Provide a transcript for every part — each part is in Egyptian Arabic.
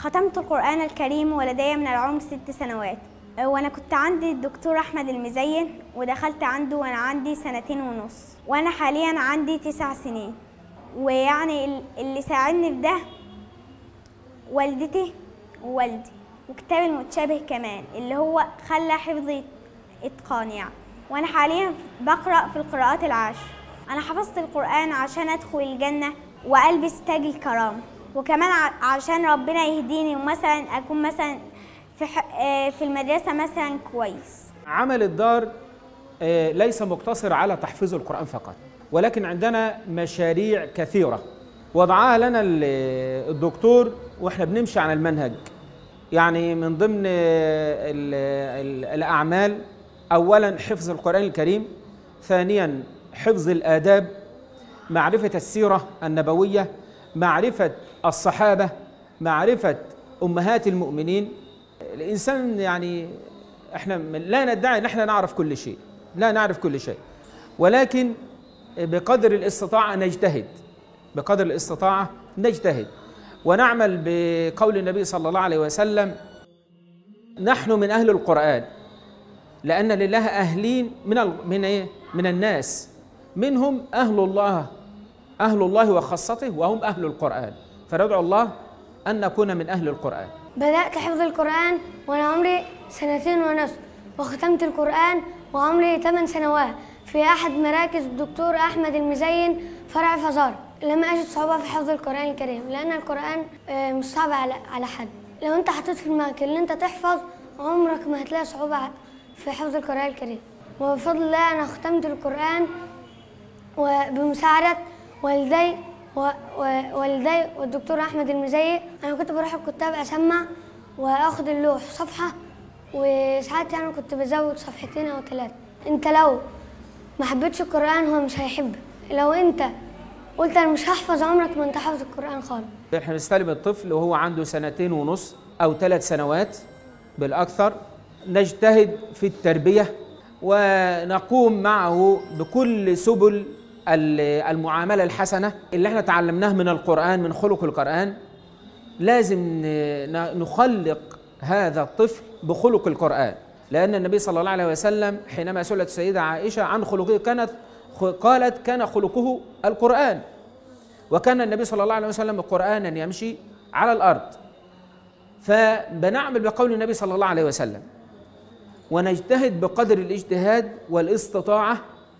ختمت القرآن الكريم ولدي من العمر ست سنوات وانا كنت عندي الدكتور احمد المزين ودخلت عنده وانا عندي سنتين ونص وانا حاليا عندي تسع سنين ويعني ال- اللي ساعدني في ده والدتي ووالدي وكتاب المتشابه كمان اللي هو خلى حفظي اتقان يعني وانا حاليا بقرا في القراءات العشر انا حفظت القران عشان ادخل الجنه والبس تاج الكرامه وكمان ع- عشان ربنا يهديني ومثلا اكون مثلا في ح- آه، في المدرسه مثلا كويس عمل الدار آه، ليس مقتصر على تحفيظ القرآن فقط ولكن عندنا مشاريع كثيرة وضعها لنا ال- الدكتور واحنا بنمشي على المنهج يعني من ضمن آه، ال- ال- الأعمال أولا حفظ القرآن الكريم ثانيا حفظ الآداب معرفة السيرة النبوية معرفة الصحابة معرفة أمهات المؤمنين الإنسان يعني احنا من- لا ندعي ان احنا نعرف كل شيء لا نعرف كل شيء ولكن بقدر الاستطاعة نجتهد بقدر الاستطاعة نجتهد ونعمل بقول النبي صلى الله عليه وسلم نحن من أهل القرآن لأن لله أهلين من ال- من إيه؟ من الناس منهم أهل الله أهل الله وخاصته وهم أهل القرآن فندعو الله أن نكون من أهل القرآن بدأت حفظ القرآن وأنا عمري سنتين ونصف وختمت القرآن وعمري 8 سنوات في أحد مراكز الدكتور أحمد المزين فرع فزار لم أجد صعوبة في حفظ القرآن الكريم لأن القرآن آه، مش صعب على على حد لو أنت حطيت في دماغك إن أنت تحفظ عمرك ما هتلاقي صعوبة في حفظ القرآن الكريم وبفضل الله أنا ختمت القرآن وبمساعدة والدي و- و- والدي والدكتور أحمد المزيق أنا كنت بروح الكتاب أسمع وآخد اللوح صفحة وساعات يعني كنت بزود صفحتين أو ثلاثة أنت لو ما حبيتش القرآن هو مش هيحبك لو أنت قلت أنا مش هحفظ عمرك ما أنت حافظ القرآن خالص احنا بنستلم الطفل وهو عنده سنتين ونص او ثلاث سنوات بالاكثر نجتهد في التربيه ونقوم معه بكل سبل ال- المعامله الحسنه اللي احنا تعلمناه من القران من خلق القران لازم ن- نخلق هذا الطفل بخلق القرآن لأن النبي صلى الله عليه وسلم حينما سئلت السيدة عائشة عن خلقه كانت قالت كان خلقه القرآن وكان النبي صلى الله عليه وسلم قرآنا يمشي على الأرض فبنعمل بقول النبي صلى الله عليه وسلم ونجتهد بقدر الاجتهاد والاستطاعة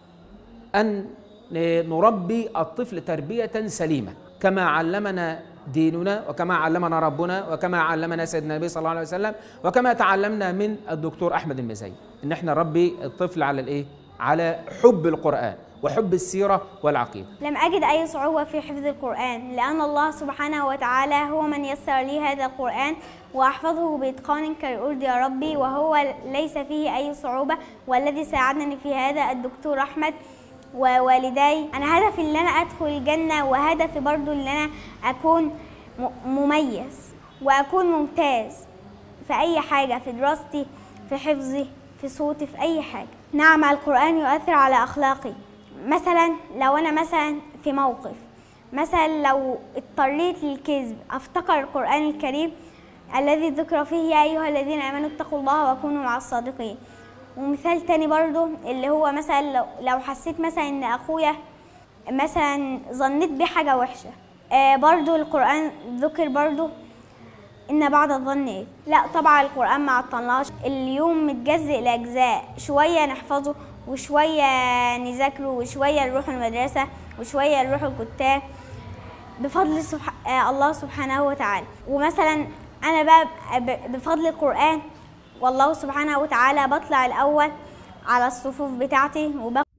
أن نربي الطفل تربية سليمة كما علمنا ديننا وكما علمنا ربنا وكما علمنا سيدنا النبي صلى الله عليه وسلم وكما تعلمنا من الدكتور أحمد المزي إن احنا نربي الطفل على الإيه؟ على حب القرآن وحب السيرة والعقيدة لم أجد أي صعوبة في حفظ القرآن لأن الله سبحانه وتعالى هو من يسر لي هذا القرآن وأحفظه بإتقان كالأرض يا ربي وهو ليس فيه أي صعوبة والذي ساعدني في هذا الدكتور أحمد ووالدي أنا هدفي إن أنا أدخل الجنة وهدفي برضو إن أنا أكون م- مميز وأكون ممتاز في أي حاجة في دراستي في حفظي في صوتي في أي حاجة نعم القرآن يؤثر على أخلاقي مثلا لو أنا مثلا في موقف مثلا لو اضطريت للكذب أفتكر القرآن الكريم الذي ذكر فيه يا أيها الذين آمنوا اتقوا الله وكونوا مع الصادقين ومثال تاني برضو اللي هو مثلا لو, لو حسيت مثلا إن أخويا مثلا ظنيت بيه حاجة وحشة آه برضو القرآن ذكر برضو ان بعد الظن ايه لا طبعا القران ما عطلناش اليوم متجزء لاجزاء شويه نحفظه وشويه نذاكره وشويه نروح المدرسه وشويه نروح الكتاب بفضل سبح... آه الله سبحانه وتعالى ومثلا انا بقى ب- بفضل القران والله سبحانه وتعالى بطلع الاول على الصفوف بتاعتي وب